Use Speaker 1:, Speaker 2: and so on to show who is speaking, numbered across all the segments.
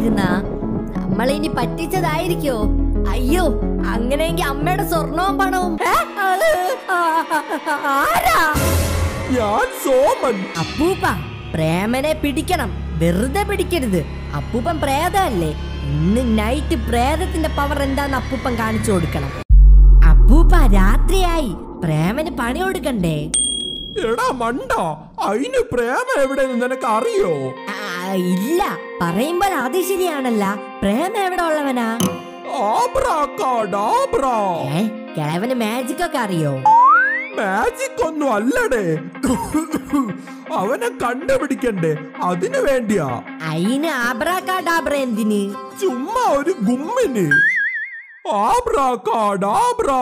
Speaker 1: പറയാതിരുന്ന നമ്മളിനി പറ്റിച്ചതായിരിക്കോ അയ്യോ അങ്ങനെയെങ്കിൽ അമ്മയുടെ സ്വർണവും പണവും ഏ? അത് ആ- ആ- ആരാ
Speaker 2: ഞാൻ സോമൻ
Speaker 1: അപ്പൂപ്പ പ്രേമനെ പിടിക്കണം വെറുതെ പിടിക്കരുത് അപ്പൂപ്പൻ പ്രേതമല്ലേ ഇന്ന് നൈറ്റ് പ്രേതത്തിന്റെ പവർ എന്താന്ന് അപ്പൂപ്പൻ കാണിച്ചു കൊടുക്കണം അപ്പൂപ്പ രാത്രിയായി പ്രേമന് പണി കൊടുക്കണ്ടേ
Speaker 2: എടാ മണ്ട അതിന് പ്രേമ എവിടെയെന്ന് നിനക്ക് അറിയോ
Speaker 1: ആ, ഇല്ല പറയുമ്പോൾ അത് ശരിയാണല്ല പ്രേമ എവിടെ ഉള്ളവനാ
Speaker 2: ആബ്രാക്കാഡാബ്രാ
Speaker 1: ഏ കിഴവന് മാജിക് ഒക്കെ അറിയോ
Speaker 2: മാജിക് ഒന്നും അല്ലടേ അവനെ കണ്ടുപിടിക്കണ്ടേ അതിനു വേണ്ടിയാ
Speaker 1: അയിന് ആബ്രാക്കാഡാബ്ര എന്തിന്
Speaker 2: ചുമ്മാ ഒരു ഗുമ്മിന് ആബ്രാക്കാഡാബ്രാ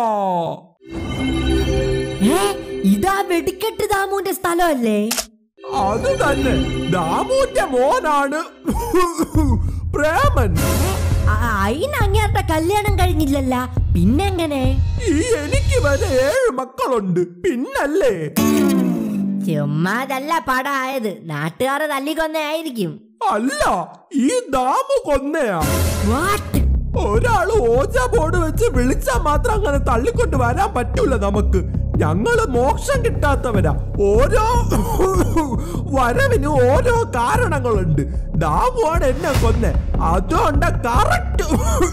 Speaker 1: ഏ ഇതാ വെടിക്കെട്ട് ദാമുവിന്റെ സ്ഥലമല്ലേ
Speaker 2: അത് തന്നെ ദാമുന്റെ മോനാണ് പ്രേമൻ
Speaker 1: ആ, അയിന് അങ്ങേരുടെ കല്യാണം കഴിഞ്ഞില്ലല്ല പിന്നെങ്ങനെ
Speaker 2: ഈ എനിക്ക് വരെ ഏഴ് മക്കളുണ്ട് പിന്നല്ലേ
Speaker 1: ചുമ്മാതല്ല പടായത് നാട്ടുകാരെ തല്ലിക്കൊന്നയായിരിക്കും
Speaker 2: അല്ല ഈ ദാമു കൊന്നയാ
Speaker 1: വാട്ട്
Speaker 2: ഒരാള് ഓജ ബോർഡ് വെച്ച് വിളിച്ചാൽ മാത്രം അങ്ങനെ തള്ളിക്കൊണ്ട് വരാൻ പറ്റൂല നമുക്ക് ഞങ്ങള് മോക്ഷം കിട്ടാത്തവരാ ഓരോ വരവിന് ഓരോ കാരണങ്ങളുണ്ട് ദാമുവാണ് എന്നെ കൊന്നെ അതുകൊണ്ട് കറക്റ്റ്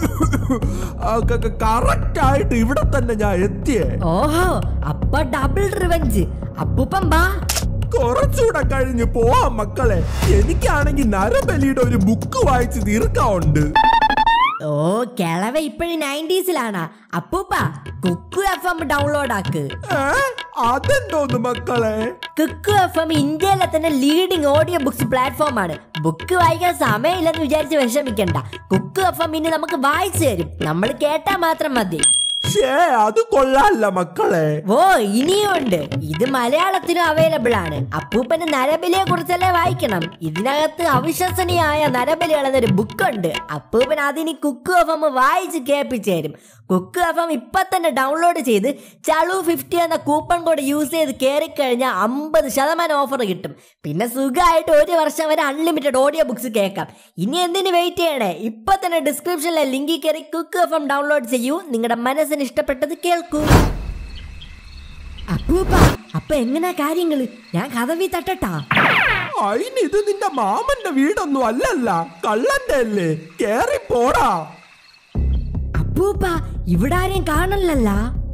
Speaker 2: കറക്റ്റ് ആയിട്ട് ഇവിടെ തന്നെ ഞാൻ എത്തിയേ
Speaker 1: ഓഹോ അപ്പൊ ഡബിൾ റിവഞ്ച് അപ്പൂപ്പൻ ബാ
Speaker 2: കുറച്ചുകൂടെ കഴിഞ്ഞ് പോവാം മക്കളെ എനിക്കാണെങ്കിൽ നരബലിയുടെ ഒരു ബുക്ക് വായിച്ച് തീർക്കാറുണ്ട്
Speaker 1: ഓ കിളവ ഇപ്പോഴും നയൻറ്റീസിലാണ് അപ്പൂപ്പ കുക്കു എഫ് എം ഡൗൺലോഡ് ആക്ക്
Speaker 2: ഏ അതെന്തോന്ന് മക്കളെ
Speaker 1: കുക്കു എഫ് എം ഇന്ത്യയിലെ തന്നെ ലീഡിംഗ് ഓഡിയോ ബുക്സ് പ്ലാറ്റ്ഫോം ആണ് ബുക്ക് വായിക്കാൻ സമയമില്ലെന്ന് വിചാരിച്ച് വിഷമിക്കണ്ട കുക്കു എഫ് എം ഇനി നമുക്ക് വായിച്ചു തരും നമ്മൾ കേട്ടാ മാത്രം മതി
Speaker 2: ഷേ അത് കൊള്ളാല്ല മക്കളെ
Speaker 1: ഓ ഇനിയും ഉണ്ട് ഇത് മലയാളത്തിനും അവൈലബിൾ ആണ് അപ്പൂപ്പന് നരബലിയെ കുറിച്ചല്ലേ വായിക്കണം ഇതിനകത്ത് അവിശ്വസനീയമായ നരബലികൾ എന്നൊരു ബുക്കുണ്ട് അപ്പൂപ്പൻ അതിന് കുക്കു എഫ് എം വായിച്ച് കേൾപ്പിച്ചു തരും കുക്കു എഫ് എം ഇപ്പൊ തന്നെ ഡൗൺലോഡ് ചെയ്ത് ചളു ഫിഫ്റ്റി എന്ന കൂപ്പൺ കോഡ് യൂസ് ചെയ്ത് കയറിക്കഴിഞ്ഞാൽ അമ്പത് ശതമാനം ഓഫർ കിട്ടും പിന്നെ സുഖമായിട്ട് ഒരു വർഷം വരെ അൺലിമിറ്റഡ് ഓഡിയോ ബുക്സ് കേൾക്കാം ഇനി എന്തിന് വെയിറ്റ് ചെയ്യണേ ഇപ്പൊ തന്നെ ഡിസ്ക്രിപ്ഷനിലെ ലിങ്കിൽ കയറി കുക്ക് എഫ് എം ഡൗൺലോഡ് ചെയ്യൂ നിങ്ങളുടെ മനസ്സിന് ഇഷ്ടപ്പെട്ടത് കേൾക്കൂ അപ്പൂപ്പ അപ്പൊ എങ്ങനെയാ കാര്യങ്ങള് ഞാൻ കഥവി തട്ടട്ടാ
Speaker 2: അയിന് ഇത് നിന്റെ മാമന്റെ വീടൊന്നും അല്ലല്ല കള്ളന്റെ അല്ലേ കേറി പോടാ
Speaker 1: അപ്പൂപ്പ ഇവിടെ ആരെയും കാണലല്ല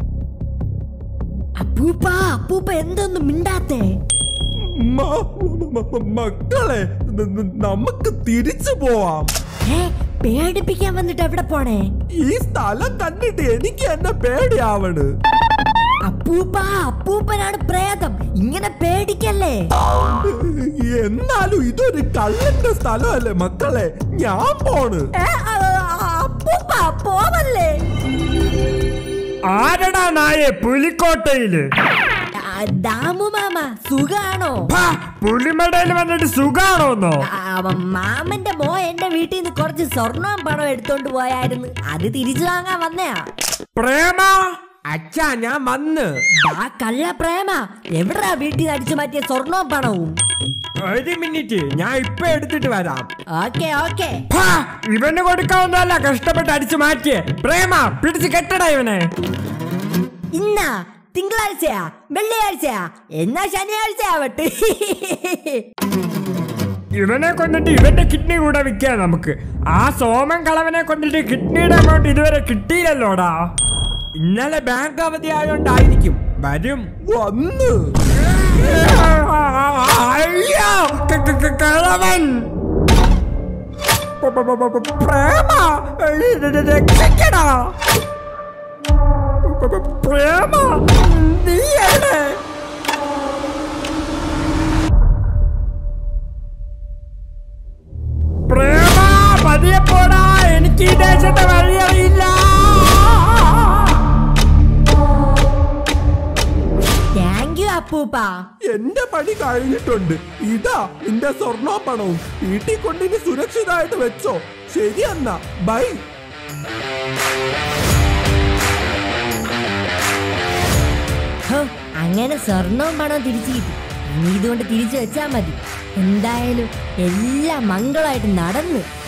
Speaker 1: അപ്പൂപ്പ അപ്പൂപ്പ എന്തൊന്നും മിണ്ടാത്തേ
Speaker 2: മ- മ- മ- മക്കളെ ന- ന- നമുക്ക് തിരിച്ചു പോവാം
Speaker 1: ഏ പേടിപ്പിക്കാൻ വന്നിട്ട് എവിടെ പോണേ
Speaker 2: ഈ സ്ഥലം കണ്ടിട്ട് എനിക്ക് എന്നെ പേടിയാവണ്
Speaker 1: അപ്പൂപ്പ അപ്പൂപ്പനാണ് പ്രേതം ഇങ്ങനെ പേടിക്കല്ലേ
Speaker 2: എന്നാലും ഇതൊരു കള്ളന്റെ സ്ഥലമല്ലേ മക്കളെ ഞാൻ പോണ്
Speaker 1: ഏ, ആ, ആ, അപ്പൂപ്പ പോവല്ലേ
Speaker 3: ആരടാ നായെ പുലിക്കോട്ടയില്
Speaker 1: ആ, ദാമു മാമ സുഖാണോ
Speaker 3: ഭാ, പുലിമടയിൽ വന്നിട്ട് സുഖാണോന്നോ
Speaker 1: ആ, മാമന്റെ മോ എന്റെ വീട്ടിൽ നിന്ന് കുറച്ച് സ്വർണവും പണം എടുത്തോണ്ട് പോയായിരുന്നു അത് തിരിച്ചു വാങ്ങാൻ വന്നയാ
Speaker 3: പ്രേമ
Speaker 2: അച്ഛാ ഞാൻ വന്ന്
Speaker 1: ആ കള്ള പ്രേമ എവിടാ വീട്ടിൽ നിന്ന് അടിച്ചു മാറ്റിയ സ്വർണവും പണവും
Speaker 3: ഒരു മിനിറ്റ് ഞാൻ ഇപ്പൊ എടുത്തിട്ട് വരാം
Speaker 1: ഓക്കെ ഓക്കെ
Speaker 3: ഭാ, ഇവന് കൊടുക്കാവുന്നതല്ല കഷ്ടപ്പെട്ട് അടിച്ചു മാറ്റിയേ പ്രേമ പിടിച്ച് കെട്ടടാ ഇവനെ
Speaker 1: ഇന്നാ തിങ്കളാഴ്ചയാ വെള്ളിയാഴ്ചയാ എന്നാ ശനിയാഴ്ച ആവട്ടെ
Speaker 3: ഇവനെ കൊന്നിട്ട് ഇവന്റെ കിഡ്നി കൂടെ വിൽക്കാം നമുക്ക് ആ സോമൻ കളവനെ കൊന്നിട്ട് കിഡ്നിയുടെ എമൗണ്ട് ഇതുവരെ കിട്ടിയില്ലല്ലോടാ ഇന്നലെ ബാങ്ക് അവധി ആയോണ്ടായിരിക്കും വരും
Speaker 2: വന്ന്
Speaker 3: അയ്യോ ക- ക- ക- കളവൻ പ- പ- പ- പ- പ്രേമ രക്ഷിക്കടാ പ- പ- പ്രേമ നീ എവിടെ പ്രേമ പതിയെ പോടാ എനിക്ക് ഈ ദേശത്തെ വഴിയറിയില്ല
Speaker 1: താങ്ക് യു അപ്പൂപ്പ
Speaker 2: എന്റെ പണി കഴിഞ്ഞിട്ടുണ്ട് ഇതാ നിന്റെ സ്വർണ്ണ പണവും വീട്ടിൽ കൊണ്ടിനി സുരക്ഷിതമായിട്ട് വെച്ചോ ശരി എന്നാ ബൈ
Speaker 1: ഹോ, അങ്ങനെ സ്വർണവും പണവും തിരിച്ചു കിട്ടി ഇനി ഇതുകൊണ്ട് തിരിച്ചു വെച്ചാ മതി എന്തായാലും എല്ലാം മംഗളമായിട്ട് നടന്നു